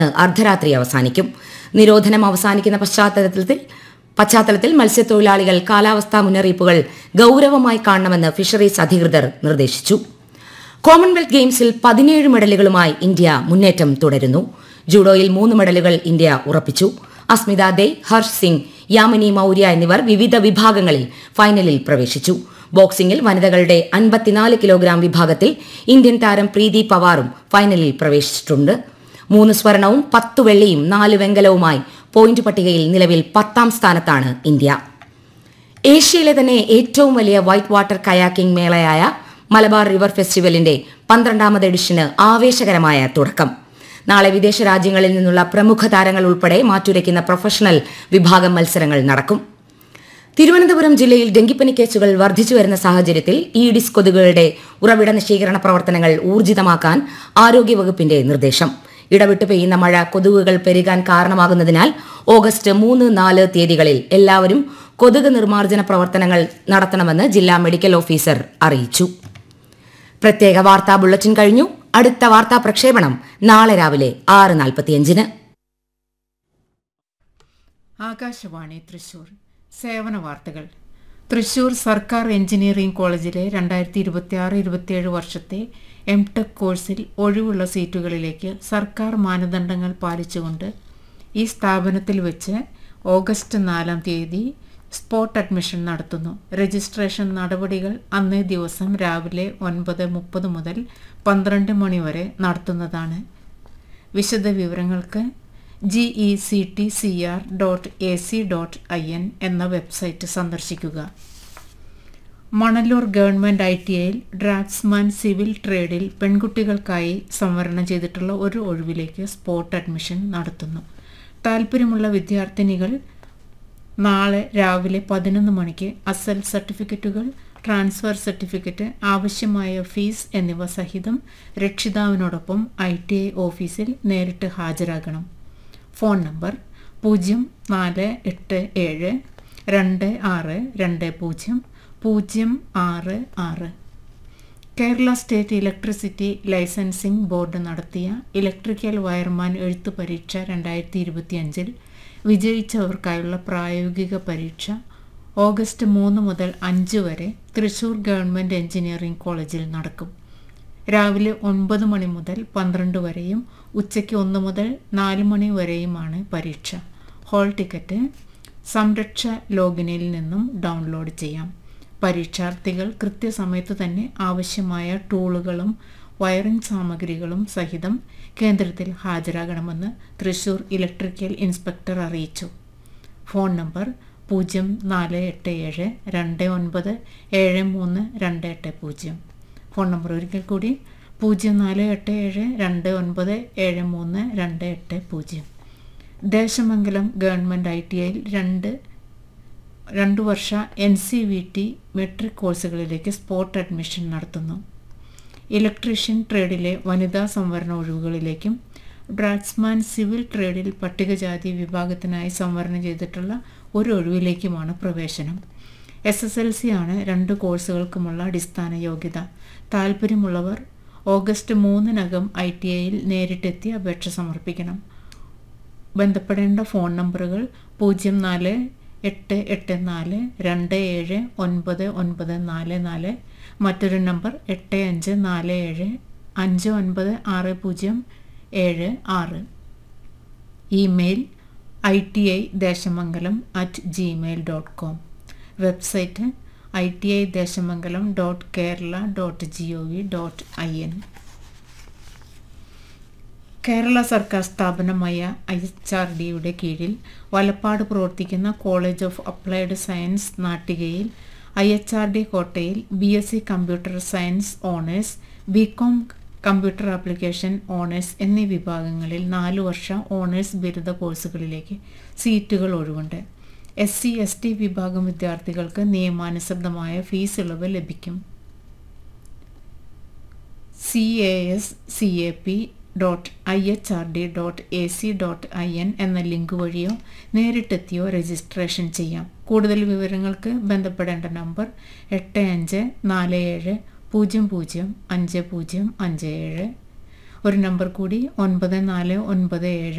അർദ്ധരാത്രി അവസാനിക്കും നിരോധനം അവസാനിക്കുന്ന പശ്ചാത്തലത്തിൽ പശ്ചാത്തലത്തിൽ മത്സ്യത്തൊഴിലാളികൾ കാലാവസ്ഥാ മുന്നറിയിപ്പുകൾ ഗൌരവമായി കാണണമെന്ന് ഫിഷറീസ് അധികൃതർ നിർദ്ദേശിച്ചു കോമൺവെൽത്ത് ഗെയിംസിൽ പതിനേഴ് മെഡലുകളുമായി ഇന്ത്യ മുന്നേറ്റം തുടരുന്നു ജൂഡോയിൽ മൂന്ന് മെഡലുകൾ ഇന്ത്യ ഉറപ്പിച്ചു അസ്മിത ദേ ഹർഷ് സിംഗ് യാമിനി മൌര്യ എന്നിവർ വിവിധ വിഭാഗങ്ങളിൽ ഫൈനലിൽ പ്രവേശിച്ചു ബോക്സിംഗിൽ വനിതകളുടെ അൻപത്തിനാല് കിലോഗ്രാം വിഭാഗത്തിൽ ഇന്ത്യൻ താരം പ്രീതി പവാറും ഫൈനലിൽ പ്രവേശിച്ചിട്ടുണ്ട് മൂന്ന് സ്വർണവും പത്ത് വെള്ളിയും നാല് വെങ്കലവുമായി പോയിന്റ് പട്ടികയിൽ നിലവിൽ പത്താം സ്ഥാനത്താണ് ഇന്ത്യ ഏഷ്യയിലെ തന്നെ ഏറ്റവും വലിയ വൈറ്റ് വാട്ടർ കയാക്കിംഗ് മേളയായ മലബാർ റിവർ ഫെസ്റ്റിവലിന്റെ പന്ത്രണ്ടാമത് എഡിഷന് ആവേശകരമായ തുടക്കം നാളെ വിദേശ രാജ്യങ്ങളിൽ നിന്നുള്ള പ്രമുഖ താരങ്ങൾ ഉൾപ്പെടെ മാറ്റുരയ്ക്കുന്ന പ്രൊഫഷണൽ വിഭാഗം മത്സരങ്ങൾ നടക്കും തിരുവനന്തപുരം ജില്ലയിൽ ഡെങ്കിപ്പനി കേസുകൾ വർദ്ധിച്ചു വരുന്ന സാഹചര്യത്തിൽ ഈഡിസ് കൊതുകുകളുടെ ഉറവിട നശീകരണ പ്രവർത്തനങ്ങൾ ഊർജിതമാക്കാൻ ആരോഗ്യവകുപ്പിന്റെ നിർദ്ദേശം ഇടവിട്ട് പെയ്യുന്ന മഴ കൊതുകുകൾ പെരുകാൻ കാരണമാകുന്നതിനാൽ ഓഗസ്റ്റ് മൂന്ന് നാല് തീയതികളിൽ എല്ലാവരും കൊതുക് നിർമ്മാർജ്ജന പ്രവർത്തനങ്ങൾ നടത്തണമെന്ന് ജില്ലാ മെഡിക്കൽ ഓഫീസർ അറിയിച്ചു പ്രത്യേക വാർത്താ ബുള്ളറ്റിൻ കഴിഞ്ഞു അടുത്ത വാർത്താ പ്രക്ഷേപണം നാളെ രാവിലെ ആറ് നാൽപ്പത്തിയഞ്ചിന് ആകാശവാണി തൃശൂർ സേവന വാർത്തകൾ തൃശൂർ സർക്കാർ എഞ്ചിനീയറിംഗ് കോളേജിലെ രണ്ടായിരത്തി ഇരുപത്തി ആറ് ഇരുപത്തിയേഴ് വർഷത്തെ എം ടെക് കോഴ്സിൽ ഒഴിവുള്ള സീറ്റുകളിലേക്ക് സർക്കാർ മാനദണ്ഡങ്ങൾ പാലിച്ചുകൊണ്ട് ഈ സ്ഥാപനത്തിൽ വെച്ച് ഓഗസ്റ്റ് നാലാം തീയതി സ്പോട്ട് അഡ്മിഷൻ നടത്തുന്നു രജിസ്ട്രേഷൻ നടപടികൾ അന്നേ ദിവസം രാവിലെ ഒൻപത് മുപ്പത് മുതൽ പന്ത്രണ്ട് മണി വരെ നടത്തുന്നതാണ് വിശദ വിവരങ്ങൾക്ക് G E C T C R dot A C dot I N എന്ന വെബ്സൈറ്റ് സന്ദർശിക്കുക മണലൂർ ഗവൺമെൻറ് ഐ ടി ഐയിൽ ഡ്രാഫ്റ്റ്സ്മാൻ സിവിൽ ട്രേഡിൽ പെൺകുട്ടികൾക്കായി സംവരണം ചെയ്തിട്ടുള്ള ഒരു ഒഴിവിലേക്ക് സ്പോട്ട് അഡ്മിഷൻ നടത്തുന്നു താല്പര്യമുള്ള വിദ്യാർത്ഥിനികൾ നാളെ രാവിലെ പതിനൊന്ന് മണിക്ക് അസൽ സർട്ടിഫിക്കറ്റുകൾ ട്രാൻസ്ഫർ സർട്ടിഫിക്കറ്റ് ആവശ്യമായ ഫീസ് എന്നിവ സഹിതം രക്ഷിതാവിനോടൊപ്പം ഐ ടി ഐ ഓഫീസിൽ നേരിട്ട് ഹാജരാകണം ഫോൺ നമ്പർ പൂജ്യം നാല് എട്ട് ഏഴ് രണ്ട് ആറ് രണ്ട് പൂജ്യം പൂജ്യം ആറ് ആറ് Kerala state electricity licensing board നടത്തിയ ഇലക്ട്രിക്കൽ വയർമാൻ എഴുത്തു പരീക്ഷ രണ്ടായിരത്തി ഇരുപത്തിയഞ്ചിൽ വിജയിച്ചവർക്കായുള്ള പ്രായോഗിക പരീക്ഷ ഓഗസ്റ്റ് മൂന്ന് മുതൽ അഞ്ച് വരെ തൃശൂർ ഗവൺമെൻറ് എഞ്ചിനീയറിംഗ് കോളേജിൽ നടക്കും രാവിലെ ഒൻപത് മണി മുതൽ പന്ത്രണ്ട് വരെയും ഉച്ചയ്ക്ക് ഒന്ന് മുതൽ നാല് മണി വരെയുമാണ് പരീക്ഷ ഹാൾ ടിക്കറ്റ് സംരക്ഷ ലോഗിനിൽ നിന്നും ഡൗൺലോഡ് ചെയ്യാം പരീക്ഷാർത്ഥികൾ കൃത്യസമയത്ത് തന്നെ ആവശ്യമായ ടൂളുകളും വയറിംഗ് സാമഗ്രികളും സഹിതം കേന്ദ്രത്തിൽ ഹാജരാകണമെന്ന് തൃശൂർ ഇലക്ട്രിക്കൽ ഇൻസ്പെക്ടർ അറിയിച്ചു ഫോൺ നമ്പർ പൂജ്യം നാല് എട്ട് ഏഴ് രണ്ട് ഒൻപത് ഏഴ് മൂന്ന് രണ്ട് എട്ട് പൂജ്യം ഫോൺ നമ്പർ ഒരിക്കൽ കൂടി പൂജ്യം നാല് എട്ട് ഏഴ് രണ്ട് ഒൻപത് ഏഴ് മൂന്ന് രണ്ട് എട്ട് പൂജ്യം ദേശമംഗലം ഗവൺമെൻറ് ഐ ടി ഐയിൽ രണ്ട് രണ്ട് വർഷ N C V T metric കോഴ്സുകളിലേക്ക് സ്പോട്ട് അഡ്മിഷൻ നടത്തുന്നു ഇലക്ട്രീഷ്യൻ ട്രേഡിലെ വനിതാ സംവരണ ഒഴിവുകളിലേക്കും ഡ്രാറ്റ്സ്മാൻ സിവിൽ ട്രേഡിൽ പട്ടികജാതി വിഭാഗത്തിനായി സംവരണം ചെയ്തിട്ടുള്ള ഒരു ഒഴിവിലേക്കുമാണ് പ്രവേശനം എസ് എസ് എൽ സി ആണ് രണ്ട് കോഴ്സുകൾക്കുമുള്ള അടിസ്ഥാന യോഗ്യത താല്പര്യമുള്ളവർ ഓഗസ്റ്റ് മൂന്നിനകം ഐ ടി ഐയിൽ നേരിട്ടെത്തി അപേക്ഷ സമർപ്പിക്കണം ബന്ധപ്പെടേണ്ട ഫോൺ നമ്പറുകൾ പൂജ്യം നാല് എട്ട് എട്ട് നാല് രണ്ട് ഏഴ് ഒൻപത് ഒൻപത് നാല് നാല് മറ്റൊരു നമ്പർ എട്ട് അഞ്ച് നാല് ഏഴ് അഞ്ച് ഒൻപത് ആറ് പൂജ്യം ഏഴ് ആറ് email I T I Deshamangalam at Gmail dot com website I T I Deshamangalam dot Kerala dot G O V dot I N Kerala സർക്കാർ സ്ഥാപനമായ ഐ എച്ച് ആർ ഡിയുടെ കീഴിൽ വലപ്പാട് പ്രവർത്തിക്കുന്ന കോളേജ് ഓഫ് അപ്ലൈഡ് സയൻസ് നാട്ടികയിൽ ഐ എച്ച് ആർ ഡി കോട്ടയിൽ B S C computer science honours B com computer application honours എന്നീ വിഭാഗങ്ങളിൽ നാല് വർഷ ഓണേഴ്സ് ബിരുദ കോഴ്സുകളിലേക്ക് സീറ്റുകൾ ഒഴിവുണ്ട് എസ് സി എസ് ടി വിഭാഗം വിദ്യാർത്ഥികൾക്ക് നിയമാനുസൃതമായ ഫീസ് ഇളവ് ലഭിക്കും C A S C A P dot I H R D dot A C dot I N എന്ന ലിങ്ക് വഴിയോ നേരിട്ടെത്തിയോ രജിസ്ട്രേഷൻ ചെയ്യാം കൂടുതൽ വിവരങ്ങൾക്ക് ബന്ധപ്പെടേണ്ട നമ്പർ എട്ട് അഞ്ച് നാല് ഏഴ് പൂജ്യം പൂജ്യം അഞ്ച് പൂജ്യം അഞ്ച് ഏഴ് ഒരു നമ്പർ കൂടി ഒൻപത് നാല് ഒൻപത് ഏഴ്